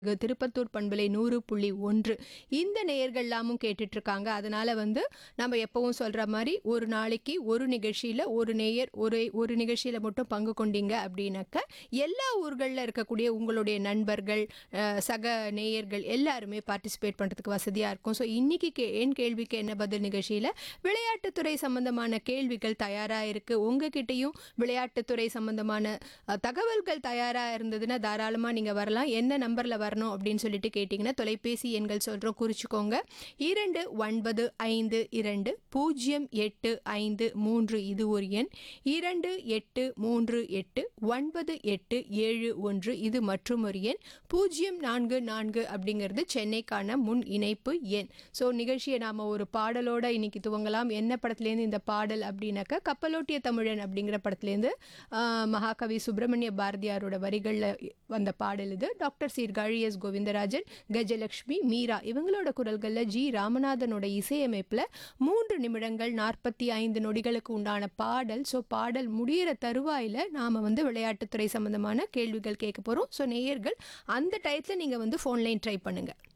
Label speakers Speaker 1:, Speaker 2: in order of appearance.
Speaker 1: கு- திருப்பத்தூர் பண்பலை நூறு புள்ளி ஒன்று இந்த நேயர்கள் எல்லாமும் கேட்டுட்டு இருக்காங்க அதனால வந்து நம்ம எப்பவும் சொல்ற மாதிரி ஒரு நாளைக்கு ஒரு நிகழ்ச்சியில ஒரு நேயர் ஒரு ஒரு நிகழ்ச்சியில மட்டும் பங்கு கொண்டீங்க அப்படின்னாக்க எல்லா ஊர்களில் இருக்கக்கூடிய உங்களுடைய நண்பர்கள் அஹ், சக நேயர்கள் எல்லாருமே பார்ட்டிசிபேட் பண்றதுக்கு வசதியா இருக்கும் ஸோ இன்னைக்கு கே என் கேள்விக்கு என்ன பதில் நிகழ்ச்சியில விளையாட்டுத்துறை சம்பந்தமான கேள்விகள் தயாரா இருக்கு உங்ககிட்டயும் விளையாட்டுத்துறை சம்பந்தமான அஹ், தகவல்கள் தயாரா இருந்ததுன்னா தாராளமா நீங்க வரலாம் என்ன நம்பர்ல வரணும் அப்படின்னு சொல்லிட்டு கேட்டிங்கன்னா தொலைபேசி எண்கள் சொல்றோம் குறிச்சுக்கோங்க இரண்டு ஒன்பது ஐந்து இரண்டு பூஜ்ஜியம் எட்டு ஐந்து மூன்று இது ஒரு எண் இரண்டு எட்டு மூன்று எட்டு ஒன்பது எட்டு ஏழு ஒன்று இது மற்றும் ஒரு எண் பூஜ்ஜியம் நான்கு நான்கு அப்படிங்கிறது சென்னைக்கான முன் இணைப்பு எண் ஸோ நிகழ்ச்சியை நாம் ஒரு பாடலோட இன்னைக்கு துவங்கலாம் என்ன படத்துலேருந்து இந்த பாடல் அப்படின்னாக்கா கப்பலோட்டிய தமிழன் அப்படிங்கிற படத்துலேருந்து ஆஹ், மகாகவி சுப்பிரமணிய பாரதியாரோட வரிகளில் வந்த பாடல் இது டாக்டர் சீர்காழி எஸ் கோவிந்தராஜன் கஜலட்சுமி மீரா இவங்களோட குரல்களில் ஜி ராமநாதனோட இசையமைப்பில் மூன்று நிமிடங்கள் நாற்பத்தி ஐந்து நொடிகளுக்கு உண்டான பாடல் ஸோ பாடல் முடியிற தருவாயில் நாம் வந்து விளையாட்டுத்துறை சம்பந்தமான கேள்விகள் கேட்க போகிறோம் ஸோ நேயர்கள் அந்த டயத்தில் நீங்கள் வந்து ஃபோன் லைன் ட்ரை பண்ணுங்கள்